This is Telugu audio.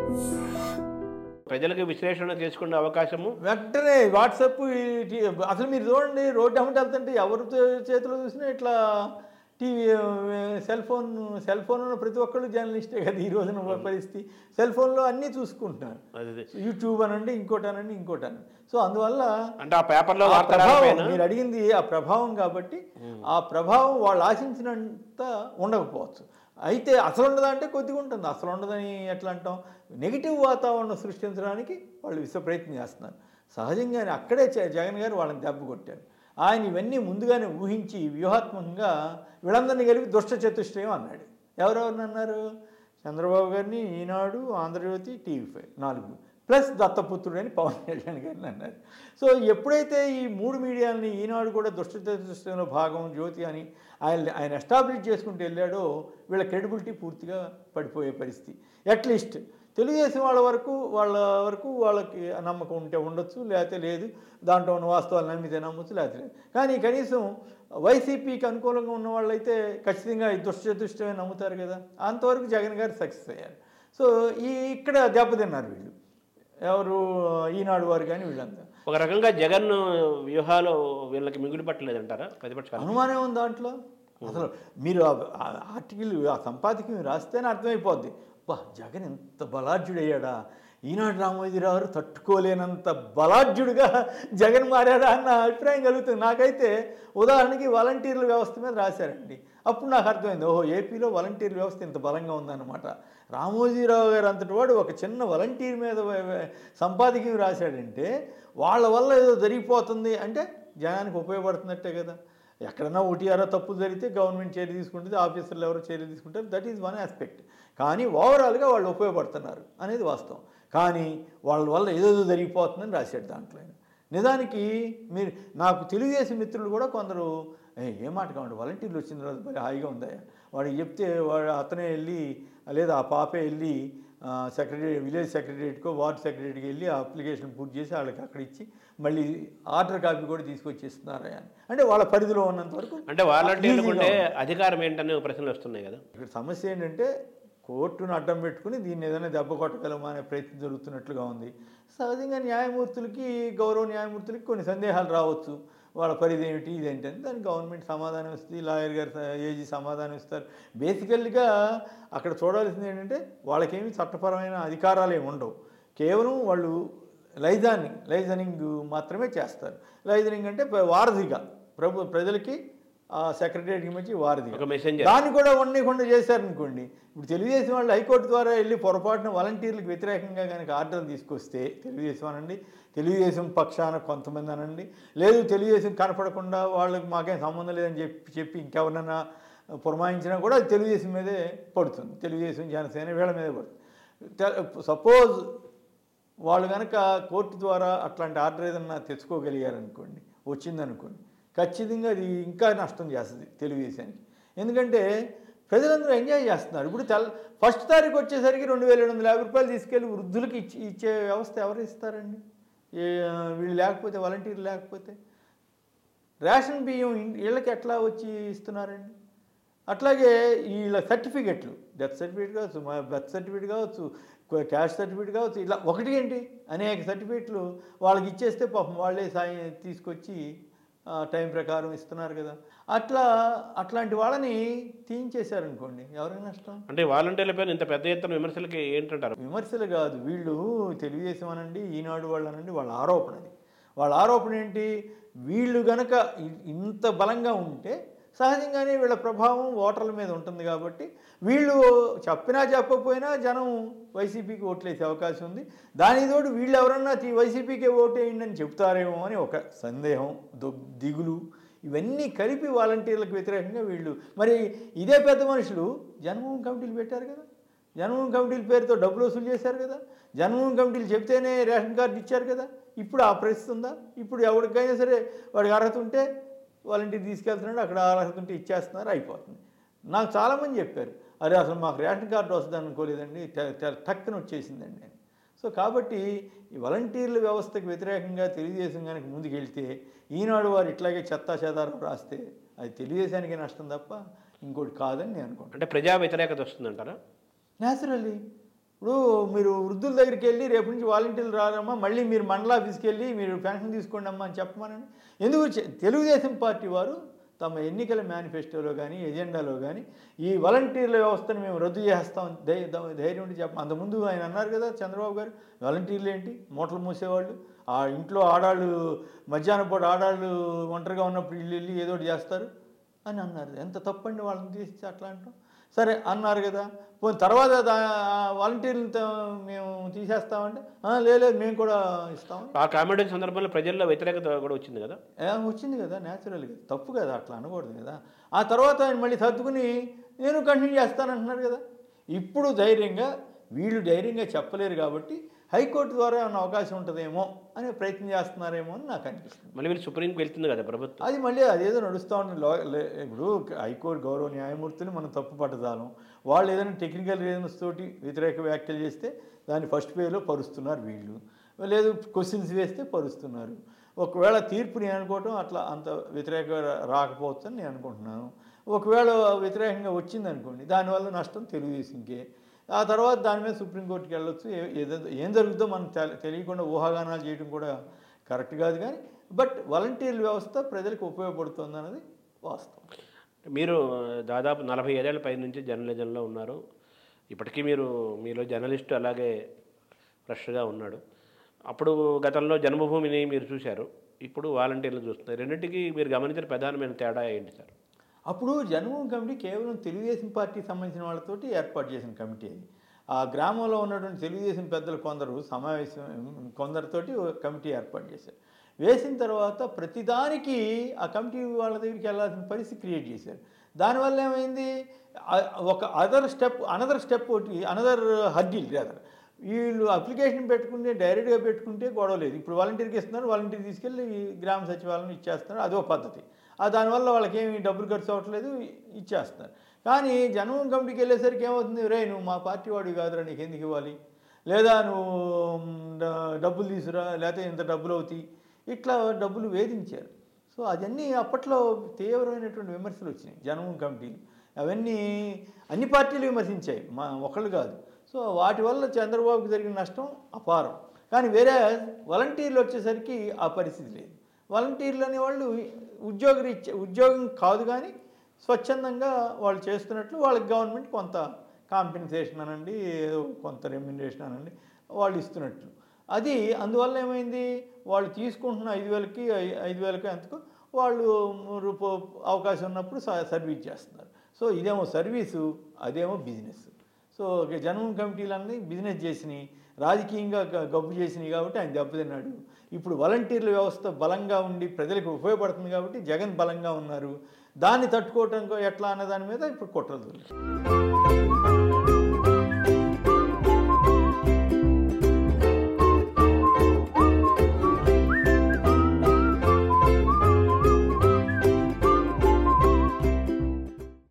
ప్రజలకు విశ్లేషణ చేసుకునే అవకాశము వెంటనే వాట్సాప్ ఈ టీ- అసలు మీరు చూడండి రోడ్డు అమ్మటి వెళ్తుంటే ఎవరి చే- చేతిలో చూసినా ఇట్లా TV cell phone cell phone ఉన్న ప్రతి ఒక్కళ్ళు జర్నలిస్టే కదా ఈ రోజున పరిస్థితి సెల్ ఫోన్లో అన్నీ చూసుకుంటున్నారు అది యూట్యూబ్ అనండి ఇంకోటి అనండి ఇంకోటి అనండి సో అందువల్ల అంటే ఆ పేపర్లో ఆ వార్త ప్రభావం రాకపోయినా మీరు అడిగింది ఆ ప్రభావం కాబట్టి ఆ ప్రభావం వాళ్ళు ఆశించినంత ఉండకపోవచ్చు అయితే అసలు ఉండదా అంటే కొద్దిగా ఉంటుంది అసలు ఉండదని ఎట్లా అంటాం నెగిటివ్ వాతావరణం సృష్టించడానికి వాళ్ళు విశ్వ ప్రయత్నం చేస్తున్నారు సహజంగానే అక్కడే జ- జగన్ గారు వాళ్ళని దెబ్బ కొట్టారు ఆయన ఇవన్నీ ముందుగానే ఊహించి వ్యూహాత్మకంగా వీళ్ళందరినీ కలిపి దుష్ట చతుష్టయం అన్నాడు ఎవరెవరిని అన్నారు చంద్రబాబు గారిని ఈనాడు ఆంధ్రజ్యోతి టీవీ ఫైవ్ నాలుగు ప్లస్ దత్తపుత్రుడు అని పవన్ కళ్యాణ్ గారిని అన్నారు సో ఎప్పుడైతే ఈ మూడు మీడియాలని ఈనాడు కూడా దుష్ట చతుష్టయంలో భాగం జ్యోతి అని ఆయన ఆయన ఎస్టాబ్లిష్ చేసుకుంటూ వెళ్ళాడో వీళ్ళ క్రెడిబిలిటీ పూర్తిగా పడిపోయే పరిస్థితి అట్లీస్ట్ తెలుగుదేశం వాళ్ళ వరకు వాళ్ళ వరకు వాళ్ళకి నమ్మకం ఉంటే ఉండొచ్చు లేకపోతే లేదు దాంట్లో ఉన్న వాస్తవాలు నమ్మితే నమ్మొచ్చు లేకపోతే లేదు కానీ కనీసం వైసీపీకి అనుకూలంగా ఉన్న వాళ్ళైతే ఖచ్చితంగా ఈ దుష్టదుష్టమే నమ్ముతారు కదా అంతవరకు జగన్ గారు సక్సెస్ అయ్యారు సో ఈ ఇక్కడ దెబ్బతిన్నారు వీళ్ళు ఎవరు ఈనాడు వారు కానీ వీళ్ళంతా ఒక రకంగా జగన్ వ్యూహాలు వీళ్ళకి మిగులు పట్టలేదంటారా ప్రతిపక్షాలు అనుమానం ఉంది దాంట్లో అసలు మీరు ఆ ఆ ఆర్టికల్ ఆ సంపాదకీయం రాస్తేనే అర్థమైపోద్ది బా జగన్ ఎంత బలాఢ్యుడయ్యాడా ఈనాడు రామోజీరావు గారు తట్టుకోలేనంత బలాఢ్యుడిగా జగన్ మారాడా అన్న అభిప్రాయం కలుగుతుంది నాకైతే ఉదాహరణకి వాలంటీర్ల వ్యవస్థ మీద రాశారండి అప్పుడు నాకు అర్థమైంది ఓహో ఏపీలో వాలంటీర్ వ్యవస్థ ఇంత బలంగా ఉందన్నమాట రామోజీరావు గారు అంతటి వాడు ఒక చిన్న వాలంటీర్ మీద వ- వ- సంపాదకీయం రాశాడంటే వాళ్ళ వల్ల ఏదో జరిగిపోతుంది అంటే జనానికి ఉపయోగపడుతున్నట్టే కదా ఎక్కడన్నా ఓటీఆర్ఓ తప్పులు జరిగితే గవర్నమెంట్ చర్య తీసుకుంటుంది ఆఫీసర్లు ఎవరు చర్య తీసుకుంటారు దట్ ఈజ్ వన్ ఆస్పెక్ట్ కానీ ఓవరాల్గా వాళ్ళు ఉపయోగపడుతున్నారు అనేది వాస్తవం కానీ వాళ్ళ వల్ల ఏదేదో జరిగిపోతుందని రాశాడు దాంట్లో ఆయన నిజానికి మీరు నాకు తెలుగుదేశం మిత్రులు కూడా కొందరు "ఏ, ఏ మాట కావండి వాలంటీర్లు వచ్చిన తర్వాత మరి హాయిగా ఉందా వాడికి చెప్తే వాడు అతనే వెళ్ళి లేదా ఆ పాపే వెళ్ళి సెక్రటరీ విలేజ్ సెక్రటరియట్కో వార్డ్ సెక్రటరీకి వెళ్ళి ఆ అప్లికేషన్ పూర్తి చేసి వాళ్ళకి అక్కడ ఇచ్చి మళ్ళీ ఆర్డర్ కాపీ కూడా తీసుకొచ్చి ఇస్తున్నారా అని అంటే వాళ్ళ పరిధిలో ఉన్నంత వరకు అంటే వాలంటీర్లకు easy గా ఉండే ఉంది. అధికారం ఏంటనే ప్రశ్నలు వస్తున్నాయి కదా ఇక్కడ సమస్య ఏంటంటే కోర్టును అడ్డం పెట్టుకుని దీన్ని ఏదైనా దెబ్బ కొట్టగలమా అనే ప్రయత్నం జరుగుతున్నట్లుగా ఉంది సహజంగా న్యాయమూర్తులకి గౌరవ న్యాయమూర్తులకి కొన్ని సందేహాలు రావచ్చు వాళ్ళ పరిధి ఏమిటి ఇదేంటి అని దానికి గవర్నమెంట్ సమాధానం ఇస్తుంది లాయర్ గారు స- ఏజీ సమాధానం ఇస్తారు బేసికల్గా అక్కడ చూడాల్సింది ఏంటంటే వాళ్ళకేమి చట్టపరమైన అధికారాలు ఏమి ఉండవు కేవలం వాళ్ళు లైజానింగ్ లైజనింగ్ మాత్రమే చేస్తారు లైజనింగ్ అంటే ప- వారధిగా ప్రభు ప్రజలకి ఆ సెక్రటరియట్కి మధ్య వారధిగా ఒక మెసెంజర్ దాన్ని కూడా ఉండకుండా చేశారనుకోండి ఇప్పుడు తెలుగుదేశం వాళ్ళు హైకోర్టు ద్వారా వెళ్ళి పొరపాటున వాలంటీర్లకు వ్యతిరేకంగా కనుక ఆర్డర్లు తీసుకొస్తే తెలుగుదేశం అనండి తెలుగుదేశం పక్షాన కొంతమంది అనండి లేదు తెలుగుదేశం కనపడకుండా వాళ్ళకి మాకేం సంబంధం లేదని చెప్పి చెప్పి ఇంకెవరన్నా పురమాయించినా కూడా అది తెలుగుదేశం మీదే పడుతుంది తెలుగుదేశం జనసేన వీళ్ళ మీదే పడుతుంది సపోజ్ వాళ్ళు కనుక కోర్టు ద్వారా అట్లాంటి ఆర్డర్ ఏదన్నా తెచ్చుకోగలిగారనుకోండి వచ్చిందనుకోండి ఖచ్చితంగా అది ఇంకా నష్టం చేస్తుంది తెలుగుదేశానికి ఎందుకంటే ప్రజలందరూ ఎంజాయ్ చేస్తున్నారు ఇప్పుడు తెల్ ఫస్ట్ తారీఖు వచ్చేసరికి రెండు వేల ఏడు వందల యాభై రూపాయలు తీసుకెళ్ళి వృద్ధులకి ఇచ్చి ఇచ్చే వ్యవస్థ ఎవరు ఇస్తారండి ఏ వీళ్ళు లేకపోతే వాలంటీర్లు లేకపోతే రేషన్ బియ్యం ఇన్- ఇళ్ళకి ఎట్లా వచ్చి ఇస్తున్నారండి అట్లాగే వీళ్ళ సర్టిఫికెట్లు డెత్ సర్టిఫికేట్ కావచ్చు మా బర్త్ సర్టిఫికేట్ కావచ్చు క- క్యాష్ సర్టిఫికేట్ కావచ్చు ఇలా ఒకటి ఏంటి అనేక సర్టిఫికేట్లు వాళ్ళకి ఇచ్చేస్తే పాపం వాళ్ళే సాయం తీసుకొచ్చి ఆ, టైం ప్రకారం ఇస్తున్నారు కదా అట్లా అట్లాంటి వాళ్ళని తీయించేశారనుకోండి ఎవరికి నష్టం అంటే వాలంటీర్ల పైన ఇంత పెద్ద ఎత్తున విమర్శలకి ఏంటంటారు విమర్శలు కాదు వీళ్ళు తెలుగుదేశం అనండి ఈనాడు వాళ్ళు అనండి వాళ్ళ ఆరోపణ అది వాళ్ళ ఆరోపణ ఏంటి వీళ్ళు గనక ఇ- ఇంత బలంగా ఉంటే సహజంగానే వీళ్ళ ప్రభావం ఓటర్ల మీద ఉంటుంది కాబట్టి వీళ్ళు చెప్పినా చెప్పకపోయినా జనం వైసీపీకి ఓట్లేసే అవకాశం ఉంది దాని తోడు వీళ్ళు ఎవరన్నా తీ- వైసీపీకే ఓటేయండి అని చెప్తారేమో అని ఒక సందేహం దు- దిగులు ఇవన్నీ కలిపి వాలంటీర్లకు వ్యతిరేకంగా వీళ్ళు మరి ఇదే పెద్ద మనుషులు జన్మభూమి కమిటీలు పెట్టారు కదా జన్మభూమి కమిటీల పేరుతో డబ్బులు వసూలు చేశారు కదా జన్మభూమి కమిటీలు చెప్తేనే రేషన్ కార్డు ఇచ్చారు కదా ఇప్పుడు ఆ పరిస్థితి ఉందా ఇప్పుడు ఎవరికైనా సరే వాడికి అర్హత ఉంటే వాలంటీర్ తీసుకెళ్తున్నాడు అక్కడ అర్హత ఉంటే ఇచ్చేస్తున్నారు అయిపోతుంది నాకు చాలామంది చెప్పారు అరే అసలు మాకు రేషన్ కార్డు వస్తుంది అనుకోలేదండి ట- ట- టక్కున వచ్చేసిందండి అని సో కాబట్టి ఈ వాలంటీర్ల వ్యవస్థకు వ్యతిరేకంగా తెలుగుదేశం కనుక ముందుకెళ్తే ఈనాడు వారు ఇట్లాగే చెత్తా చెదారం రాస్తే అది తెలుగుదేశానికి నష్టం తప్ప ఇంకోటి కాదని నేను అనుకుంటాను అంటే ప్రజా వ్యతిరేకత వస్తుందంటారా న్యాచురల్లీ ఇప్పుడు మీరు వృద్ధుల దగ్గరికి వెళ్ళి రేపు నుంచి వాలంటీర్లు రారమ్మా మళ్ళీ మీరు మండల ఆఫీస్కి వెళ్ళి మీరు పెన్షన్ తీసుకోండి అమ్మా అని చెప్పమనండి ఎందుకు చె- తెలుగుదేశం పార్టీ వారు తమ ఎన్నికల మేనిఫెస్టోలో కానీ ఎజెండాలో కానీ ఈ వాలంటీర్ల వ్యవస్థను మేము రద్దు చేస్తాం ధై- ధై- ధైర్యం ఉండి చెప్ప అంతకుముందు ఆయన అన్నారు కదా చంద్రబాబు గారు వాలంటీర్లు ఏంటి మూటలు మూసేవాళ్ళు ఆ ఇంట్లో ఆడాళ్ళు మధ్యాహ్నం పూట ఆడాళ్ళు ఒంటరిగా ఉన్నప్పుడు వీళ్ళు వెళ్ళి ఏదో ఒకటి చేస్తారు అని అన్నారు ఎంత తప్పండి వాళ్ళని తీసి అట్లా అంటాం సరే అన్నారు కదా పోనీ తర్వాత దా వాలంటీర్లతో మేము తీసేస్తామంటే "ఆ, లేదు లేదు, మేము కూడా ఇస్తాం ఆ కామెడీ సందర్భంలో ప్రజల్లో వ్యతిరేకత కూడా వచ్చింది కదా ఏ, వచ్చింది కదా న్యాచురల్గా తప్పు కదా అట్లా అనకూడదు కదా ఆ తర్వాత ఆయన మళ్ళీ సర్దుకుని నేను కంటిన్యూ చేస్తానంటున్నారు కదా ఇప్పుడు ధైర్యంగా వీళ్ళు ధైర్యంగా చెప్పలేరు కాబట్టి హైకోర్టు ద్వారా ఏమైనా అవకాశం ఉంటుందేమో అనే ప్రయత్నం చేస్తున్నారేమో అని నాకు అనిపిస్తుంది మళ్ళీ వీళ్ళు సుప్రీంకి వెళ్తుంది కదా ప్రభుత్వం అది మళ్ళీ అదేదో నడుస్తూ ఉంటుంది లో లే- ఇప్పుడు హైకోర్టు గౌరవ న్యాయమూర్తులు మనం తప్పు పట్టదాలం వాళ్ళు ఏదైనా టెక్నికల్ రీజన్స్ తోటి వ్యతిరేక వ్యాఖ్యలు చేస్తే దాన్ని ఫస్ట్ పేలో పరుస్తున్నారు వీళ్ళు లేదు క్వశ్చన్స్ వేస్తే పరుస్తున్నారు ఒకవేళ తీర్పు నేను అనుకోవటం అట్లా అంత వ్యతిరేక రాకపోవచ్చు అని నేను అనుకుంటున్నాను ఒకవేళ వ్యతిరేకంగా వచ్చింది అనుకోండి దానివల్ల నష్టం తెలుగుదేశంకే ఆ తర్వాత దాని మీద సుప్రీంకోర్టుకి వెళ్ళొచ్చు ఏ- ఏదో ఏం జరుగుతుందో మనం తెల- తెలియకుండా ఊహాగానాలు చేయడం కూడా కరెక్ట్ కాదు కానీ బట్ వాలంటీర్ వ్యవస్థ ప్రజలకు ఉపయోగపడుతుంది అన్నది వాస్తవం మీరు దాదాపు నలభై ఏళ్ళ పై నుంచి జర్నలిజంలో ఉన్నారు ఇప్పటికీ మీరు మీలో జర్నలిస్టు అలాగే ఫ్రెష్గా ఉన్నాడు అప్పుడు గతంలో జన్మభూమిని మీరు చూశారు ఇప్పుడు వాలంటీర్లు చూస్తున్నారు రెండింటికి మీరు గమనించిన ప్రధానమైన తేడా ఏంటి సార్ అప్పుడు జన్మభూమి కమిటీ కేవలం తెలుగుదేశం పార్టీకి సంబంధించిన వాళ్ళతోటి ఏర్పాటు చేసిన కమిటీ అది ఆ గ్రామంలో ఉన్నటువంటి తెలుగుదేశం పెద్దలు కొందరు సమావేశం కొందరితోటి ఒక కమిటీ ఏర్పాటు చేశారు వేసిన తర్వాత ప్రతిదానికి ఆ కమిటీ వాళ్ళ దగ్గరికి వెళ్ళాల్సిన పరిస్థితి క్రియేట్ చేశారు దానివల్ల ఏమైంది ఆ- ఒక అదర్ స్టెప్ అనదర్ స్టెప్ ఒకటి అనదర్ హర్డిల్ అదర్ వీళ్ళు అప్లికేషన్ పెట్టుకుంటే డైరెక్ట్గా పెట్టుకుంటే గొడవ లేదు ఇప్పుడు వాలంటీర్కి ఇస్తున్నారు వాలంటీర్ తీసుకెళ్ళి ఈ గ్రామ సచివాలయం ఇచ్చేస్తున్నారు అదో పద్ధతి ఆ దానివల్ల వాళ్ళకి ఏమి డబ్బులు ఖర్చు అవ్వట్లేదు ఇచ్చేస్తున్నారు కానీ జన్మం కమిటీకి వెళ్ళేసరికి ఏమవుతుంది రే నువ్వు మా పార్టీ వాడివి కాదురా నీకు ఎందుకు ఇవ్వాలి లేదా నువ్వు మ్, డ- డబ్బులు తీసురా లేకపోతే ఇంత డబ్బులు అవుతాయి ఇట్లా డబ్బులు వేధించారు సో అవన్నీ అప్పట్లో తీవ్రమైనటువంటి విమర్శలు వచ్చినాయి జన్మం కమిటీలు అవన్నీ అన్ని పార్టీలు విమర్శించాయి మా ఒకళ్ళు కాదు సో వాటి వల్ల చంద్రబాబుకి జరిగిన నష్టం అపారం కానీ వేరే వాలంటీర్లు వచ్చేసరికి ఆ పరిస్థితి లేదు వాలంటీర్లు అనేవాళ్ళు ఉద్యోగరీత్యా ఉద్యోగం కాదు కానీ స్వచ్ఛందంగా వాళ్ళు చేస్తున్నట్లు వాళ్ళకి గవర్నమెంట్ కొంత కాంపెన్సేషన్ అనండి ఏదో కొంత రెమ్యునరేషన్ అనండి వాళ్ళు ఇస్తున్నట్లు అది అందువల్ల ఏమైంది వాళ్ళు తీసుకుంటున్న ఐదు వేలకి ఐ- ఐదు వేలకి ఎంతకు వాళ్ళు రూప అవకాశం ఉన్నప్పుడు స- సర్వీస్ చేస్తున్నారు సో ఇదేమో సర్వీసు అదేమో బిజినెస్ సో ఇక జన్మం కమిటీలన్నీ బిజినెస్ చేసినాయి రాజకీయంగా గ- గబ్బు చేసినాయి కాబట్టి ఆయన దెబ్బతిన్నాడు ఇప్పుడు వాలంటీర్ల వ్యవస్థ బలంగా ఉండి ప్రజలకు ఉపయోగపడుతుంది కాబట్టి జగన్ బలంగా ఉన్నారు దాన్ని తట్టుకోవటం ఎట్లా అనే దాని మీద ఇప్పుడు కుట్రలు జరుగుతాయి